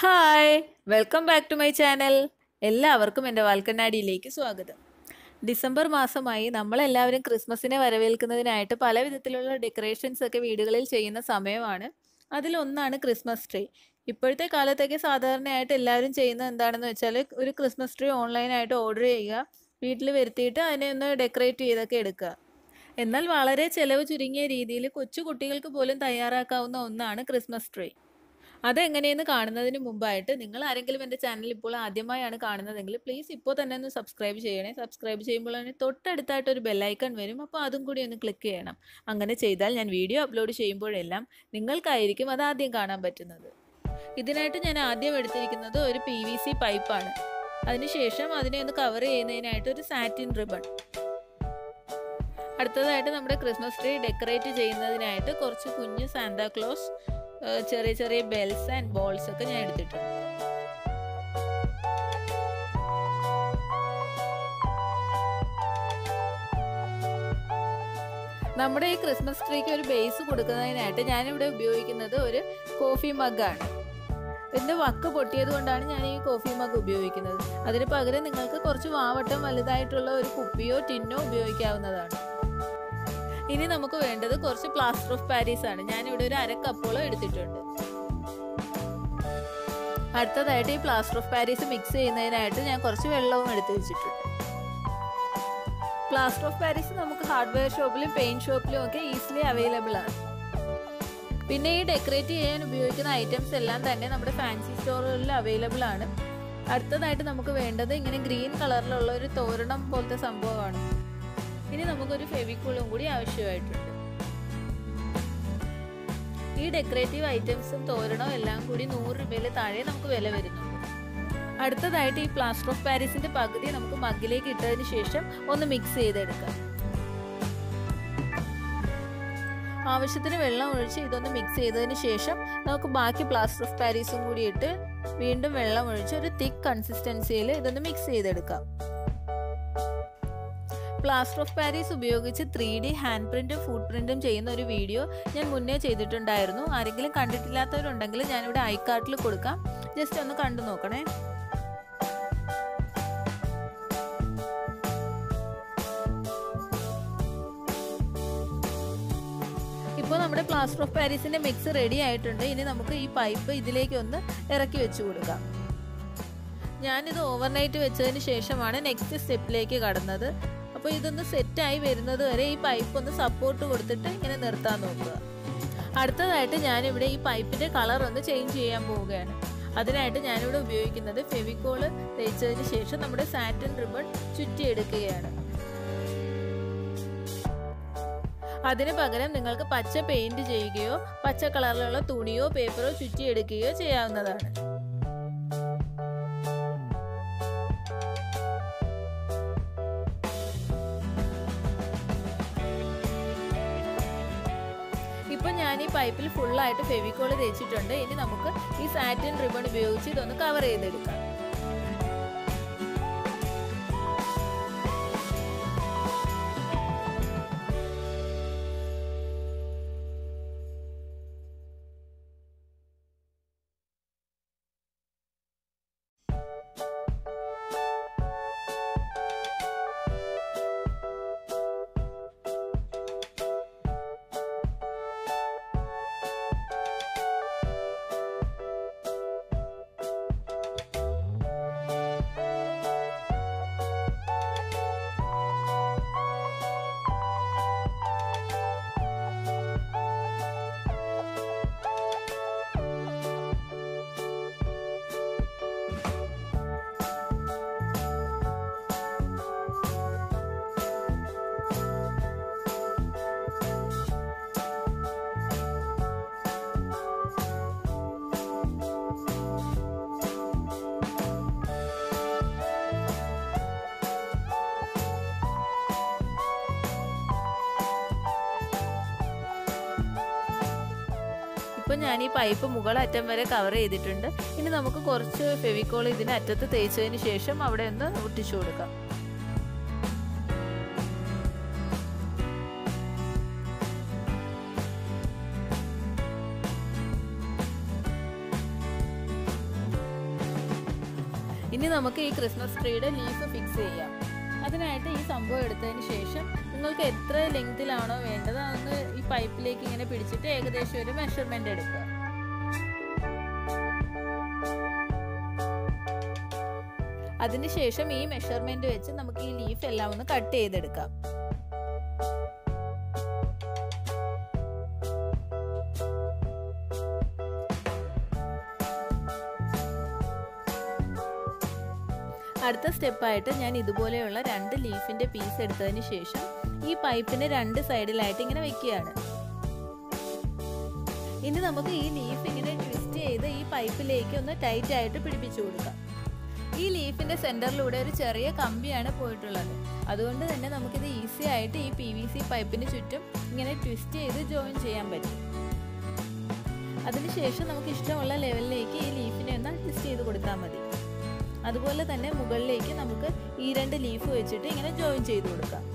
hi welcome back to my channel എല്ലാവർക്കും എൻ്റെ വാൽക്കണ്ണാടിയിലേക്ക് സ്വാഗതം ഡിസംബർ മാസമായി നമ്മളെല്ലാവരും ക്രിസ്മസിനെ വരവേൽക്കുന്നതിനായിട്ട് പല വിധത്തിലുള്ള ഡെക്കറേഷൻസ് ഒക്കെ വീടുകളിൽ ചെയ്യുന്ന സമയമാണ് അതിലൊന്നാണ് ക്രിസ്മസ് ട്രീ ഇപ്പോഴത്തെ കാലത്തൊക്കെ സാധാരണയായിട്ട് എല്ലാവരും ചെയ്യുന്നത് എന്താണെന്ന് വെച്ചാൽ ഒരു ക്രിസ്മസ് ട്രീ ഓൺലൈനായിട്ട് ഓർഡർ ചെയ്യുക വീട്ടിൽ വരുത്തിയിട്ട് അതിനെ ഒന്ന് ഡെക്കറേറ്റ് ചെയ്തൊക്കെ എടുക്കുക എന്നാൽ വളരെ ചിലവ് ചുരുങ്ങിയ രീതിയിൽ കൊച്ചു കുട്ടികൾക്ക് പോലും തയ്യാറാക്കാവുന്ന ഒന്നാണ് ക്രിസ്മസ് ട്രീ അതെങ്ങനെയെന്ന് കാണുന്നതിന് മുമ്പായിട്ട് നിങ്ങൾ ആരെങ്കിലും എൻ്റെ ചാനൽ ഇപ്പോൾ ആദ്യമായാണ് കാണുന്നതെങ്കിൽ പ്ലീസ് ഇപ്പോൾ തന്നെ ഒന്ന് സബ്സ്ക്രൈബ് ചെയ്യണേ സബ്സ്ക്രൈബ് ചെയ്യുമ്പോൾ തന്നെ തൊട്ടടുത്തായിട്ട് ഒരു ബെല്ലൈക്കൺ വരും അപ്പോൾ അതും കൂടി ഒന്ന് ക്ലിക്ക് ചെയ്യണം അങ്ങനെ ചെയ്താൽ ഞാൻ വീഡിയോ അപ്ലോഡ് ചെയ്യുമ്പോഴെല്ലാം നിങ്ങൾക്കായിരിക്കും അത് ആദ്യം കാണാൻ പറ്റുന്നത് ഇതിനായിട്ട് ഞാൻ ആദ്യം എടുത്തിരിക്കുന്നത് ഒരു പി വി സി പൈപ്പാണ് അതിനുശേഷം അതിനെ ഒന്ന് കവർ ചെയ്യുന്നതിനായിട്ട് ഒരു സാറ്റിൻ റിബൺ അടുത്തതായിട്ട് നമ്മുടെ ക്രിസ്മസ് ട്രീ ഡെക്കറേറ്റ് ചെയ്യുന്നതിനായിട്ട് കുറച്ച് കുഞ്ഞ് സാന്താക്ലോസ് ചെറിയ ചെറിയ ബെൽസ് ആൻഡ് ബോൾസ് ഒക്കെ ഞാൻ എടുത്തിട്ടുണ്ട് നമ്മുടെ ഈ ക്രിസ്മസ് ട്രീക്ക് ഒരു ബേസ് കൊടുക്കുന്നതിനായിട്ട് ഞാനിവിടെ ഉപയോഗിക്കുന്നത് ഒരു കോഫി മഗ്ഗാണ് ഇതിൻ്റെ വക്ക് പൊട്ടിയത് കൊണ്ടാണ് ഞാൻ ഈ കോഫി മഗ് ഉപയോഗിക്കുന്നത് അതിന് പകരം നിങ്ങൾക്ക് കുറച്ച് വാവട്ടം വലുതായിട്ടുള്ള ഒരു കുപ്പിയോ ടിന്നോ ഉപയോഗിക്കാവുന്നതാണ് ഇനി നമുക്ക് വേണ്ടത് കുറച്ച് പ്ലാസ്റ്റർ ഓഫ് പാരീസ് ആണ് ഞാനിവിടെ ഒരു അര കപ്പോളം എടുത്തിട്ടുണ്ട് അടുത്തതായിട്ട് ഈ പ്ലാസ്റ്റർ ഓഫ് പാരീസ് മിക്സ് ചെയ്യുന്നതിനായിട്ട് ഞാൻ കുറച്ച് വെള്ളവും എടുത്ത് വെച്ചിട്ടുണ്ട് പ്ലാസ്റ്റർ ഓഫ് പാരീസ് നമുക്ക് ഹാർഡ്വെയർ ഷോപ്പിലും പെയിന്റ് ഷോപ്പിലും ഒക്കെ ഈസിലി അവൈലബിൾ ആണ് പിന്നെ ഈ ഡെക്കറേറ്റ് ചെയ്യാൻ ഉപയോഗിക്കുന്ന ഐറ്റംസ് എല്ലാം തന്നെ നമ്മുടെ ഫാൻസി സ്റ്റോറുകളിൽ അവൈലബിൾ ആണ് അടുത്തതായിട്ട് നമുക്ക് വേണ്ടത് ഇങ്ങനെ ഗ്രീൻ കളറിലുള്ള ഒരു തോരണം പോലത്തെ സംഭവമാണ് ഇനി നമുക്കൊരു ഫെവിക്കൂളും കൂടി ആവശ്യമായിട്ടുണ്ട് ഈ ഡെക്കറേറ്റീവ് ഐറ്റംസും തോരണവും എല്ലാം കൂടി നൂറ് രൂപയിൽ താഴെ നമുക്ക് വില വരുന്നുണ്ട് അടുത്തതായിട്ട് ഈ പ്ലാസ്റ്റർ ഓഫ് പാരീസിന്റെ പകുതി നമുക്ക് മഗ്ഗിലേക്ക് ഇട്ടതിന് ശേഷം ഒന്ന് മിക്സ് ചെയ്തെടുക്കാം ആവശ്യത്തിന് വെള്ളം ഒഴിച്ച് ഇതൊന്ന് മിക്സ് ചെയ്തതിന് ശേഷം നമുക്ക് ബാക്കി പ്ലാസ്റ്റർ ഓഫ് പാരീസും കൂടി ഇട്ട് വീണ്ടും വെള്ളം ഒഴിച്ച് ഒരു തിക്ക് കൺസിസ്റ്റൻസിയിൽ ഇതൊന്ന് മിക്സ് ചെയ്തെടുക്കാം പ്ലാസ്റ്റർ ഓഫ് പാരീസ് ഉപയോഗിച്ച് ത്രീ ഡി ഹാൻഡ് പ്രിന്റും ഫുഡ് പ്രിന്റും ചെയ്യുന്ന ഒരു വീഡിയോ ഞാൻ മുന്നേ ചെയ്തിട്ടുണ്ടായിരുന്നു ആരെങ്കിലും കണ്ടിട്ടില്ലാത്തവരുണ്ടെങ്കിൽ ഞാനിവിടെ ഐക്കാർട്ടിൽ കൊടുക്കാം ജസ്റ്റ് ഒന്ന് കണ്ടു നോക്കണേ ഇപ്പോൾ നമ്മുടെ പ്ലാസ്റ്റർ ഓഫ് പാരീസിന്റെ മിക്സ് റെഡി ആയിട്ടുണ്ട് ഇനി നമുക്ക് ഈ പൈപ്പ് ഇതിലേക്ക് ഒന്ന് ഇറക്കി വെച്ച് കൊടുക്കാം ഞാനിത് ഓവർനൈറ്റ് വെച്ചതിന് ശേഷമാണ് നെക്സ്റ്റ് സ്റ്റെപ്പിലേക്ക് കടന്നത് അപ്പോൾ ഇതൊന്ന് സെറ്റായി വരുന്നത് വരെ ഈ പൈപ്പ് ഒന്ന് സപ്പോർട്ട് കൊടുത്തിട്ട് ഇങ്ങനെ നിർത്താൻ നോക്കുക അടുത്തതായിട്ട് ഞാനിവിടെ ഈ പൈപ്പിൻ്റെ കളർ ഒന്ന് ചേഞ്ച് ചെയ്യാൻ പോവുകയാണ് അതിനായിട്ട് ഞാനിവിടെ ഉപയോഗിക്കുന്നത് ഫെവിക്കോള് തേച്ചതിന് ശേഷം നമ്മുടെ സാറ്റിൻ റിബൺ ചുറ്റിയെടുക്കുകയാണ് അതിന് പകരം നിങ്ങൾക്ക് പച്ച പെയിന്റ് ചെയ്യുകയോ പച്ച കളറിലുള്ള തുണിയോ പേപ്പറോ ചുറ്റിയെടുക്കുകയോ ചെയ്യാവുന്നതാണ് ഇപ്പൊ ഞാൻ ഈ പൈപ്പിൽ ഫുള്ളായിട്ട് ഫെവിക്കോള് തേച്ചിട്ടുണ്ട് ഇനി നമുക്ക് ഈ സാറ്റിൻ റിബൺ ഉപയോഗിച്ച് ഇതൊന്ന് കവർ ചെയ്തെടുക്കാം ഇപ്പം ഞാൻ ഈ പൈപ്പ് മുകളറ്റം വരെ കവർ ചെയ്തിട്ടുണ്ട് ഇനി നമുക്ക് കുറച്ച് ഫെവിക്കോൾ ഇതിന് അറ്റത്ത് തേച്ചതിന് ശേഷം അവിടെ ഒന്ന് ഒട്ടിച്ചു കൊടുക്കാം ഇനി നമുക്ക് ഈ ക്രിസ്മസ് ട്രീയുടെ ലീഫ് ഫിക്സ് ചെയ്യാം അതിനായിട്ട് ഈ സംഭവം എടുത്തതിന് ശേഷം നിങ്ങൾക്ക് എത്ര ലെങ്തിലാണോ വേണ്ടത് അതൊന്ന് ഈ പൈപ്പിലേക്ക് ഇങ്ങനെ പിടിച്ചിട്ട് ഏകദേശം ഒരു മെഷർമെൻ്റ് എടുക്കുക അതിനുശേഷം ഈ മെഷർമെന്റ് വെച്ച് നമുക്ക് ഈ ലീഫ് എല്ലാം ഒന്ന് കട്ട് ചെയ്തെടുക്കാം അടുത്ത സ്റ്റെപ്പായിട്ട് ഞാൻ ഇതുപോലെയുള്ള രണ്ട് ലീഫിന്റെ പീസ് എടുത്തതിന് ശേഷം ഈ പൈപ്പിന് രണ്ട് സൈഡിലായിട്ട് ഇങ്ങനെ വെക്കുകയാണ് ഇനി നമുക്ക് ഈ ലീഫ് ഇങ്ങനെ ട്വിസ്റ്റ് ചെയ്ത് ഈ പൈപ്പിലേക്ക് ഒന്ന് ടൈറ്റ് ആയിട്ട് പിടിപ്പിച്ചു കൊടുക്കാം ഈ ലീഫിന്റെ സെന്ററിലൂടെ ഒരു ചെറിയ കമ്പിയാണ് പോയിട്ടുള്ളത് അതുകൊണ്ട് തന്നെ നമുക്കിത് ഈസി ആയിട്ട് ഈ പി വി സി പൈപ്പിന് ചുറ്റും ഇങ്ങനെ ട്വിസ്റ്റ് ചെയ്ത് ജോയിൻ ചെയ്യാൻ പറ്റും അതിനുശേഷം നമുക്ക് ഇഷ്ടമുള്ള ലെവലിലേക്ക് ഈ ലീഫിനെ ഒന്ന് അഡ്ജസ്റ്റ് ചെയ്ത് കൊടുത്താൽ മതി അതുപോലെ തന്നെ മുകളിലേക്ക് നമുക്ക് ഈ രണ്ട് ലീഫ് വെച്ചിട്ട് ഇങ്ങനെ ജോയിൻ ചെയ്ത് കൊടുക്കാം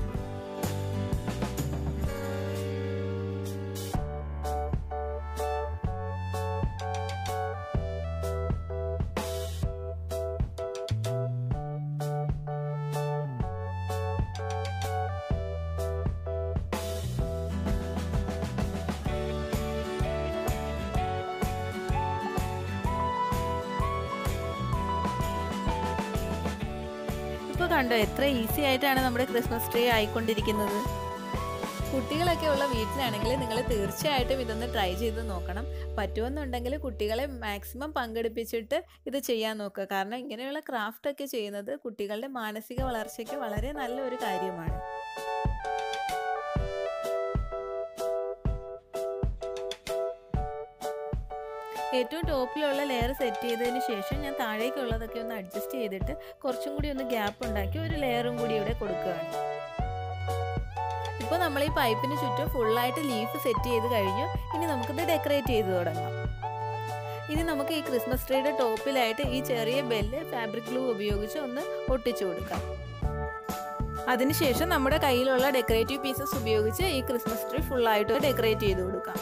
ഇപ്പോൾ കണ്ടോ എത്ര ഈസി ആയിട്ടാണ് നമ്മുടെ ക്രിസ്മസ് ട്രീ ആയിക്കൊണ്ടിരിക്കുന്നത് കുട്ടികളൊക്കെ ഉള്ള വീട്ടിലാണെങ്കിൽ നിങ്ങൾ തീർച്ചയായിട്ടും ഇതൊന്ന് ട്രൈ ചെയ്ത് നോക്കണം പറ്റുമെന്നുണ്ടെങ്കിൽ കുട്ടികളെ മാക്സിമം പങ്കെടുപ്പിച്ചിട്ട് ഇത് ചെയ്യാൻ നോക്കുക കാരണം ഇങ്ങനെയുള്ള ക്രാഫ്റ്റ് ഒക്കെ ചെയ്യുന്നത് കുട്ടികളുടെ മാനസിക വളർച്ചയ്ക്ക് വളരെ നല്ല ഒരു കാര്യമാണ് ഏറ്റവും ടോപ്പിലുള്ള ലെയർ സെറ്റ് ചെയ്തതിന് ശേഷം ഞാൻ താഴേക്കുള്ളതൊക്കെ ഒന്ന് അഡ്ജസ്റ്റ് ചെയ്തിട്ട് കുറച്ചും കൂടി ഒന്ന് ഗ്യാപ്പ് ഉണ്ടാക്കി ഒരു ലെയറും കൂടി ഇവിടെ കൊടുക്കുകയാണ് ഇപ്പോൾ നമ്മൾ ഈ പൈപ്പിന് ചുറ്റും ഫുള്ളായിട്ട് ലീഫ് സെറ്റ് ചെയ്ത് കഴിഞ്ഞു ഇനി നമുക്കിത് ഡെക്കറേറ്റ് ചെയ്ത് തുടങ്ങാം ഇനി നമുക്ക് ഈ ക്രിസ്മസ് ട്രീയുടെ ടോപ്പിലായിട്ട് ഈ ചെറിയ ബെല്ല് ഫാബ്രിക് ഗ്ലൂ ഉപയോഗിച്ച് ഒന്ന് ഒട്ടിച്ചു കൊടുക്കാം അതിനുശേഷം നമ്മുടെ കയ്യിലുള്ള ഡെക്കറേറ്റീവ് പീസസ് ഉപയോഗിച്ച് ഈ ക്രിസ്മസ് ട്രീ ഫുള്ളായിട്ട് ഡെക്കറേറ്റ് ചെയ്ത് കൊടുക്കാം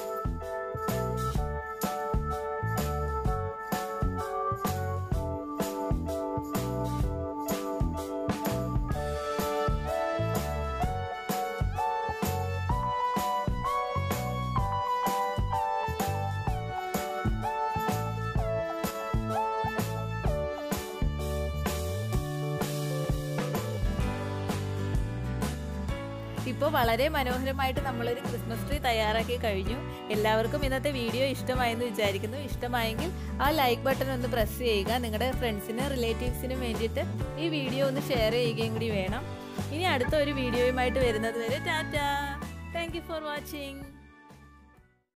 ഇപ്പോൾ വളരെ മനോഹരമായിട്ട് നമ്മളൊരു ക്രിസ്മസ് ട്രീ തയ്യാറാക്കി കഴിഞ്ഞു എല്ലാവർക്കും ഇന്നത്തെ വീഡിയോ ഇഷ്ടമായെന്ന് വിചാരിക്കുന്നു ഇഷ്ടമായെങ്കിൽ ആ ലൈക്ക് ബട്ടൺ ഒന്ന് പ്രസ് ചെയ്യുക നിങ്ങളുടെ ഫ്രണ്ട്സിനും റിലേറ്റീവ്സിനും വേണ്ടിയിട്ട് ഈ വീഡിയോ ഒന്ന് ഷെയർ ചെയ്യുകയും കൂടി വേണം ഇനി അടുത്ത ഒരു വീഡിയോയുമായിട്ട് വരുന്നത് വരെ tata thank you for watching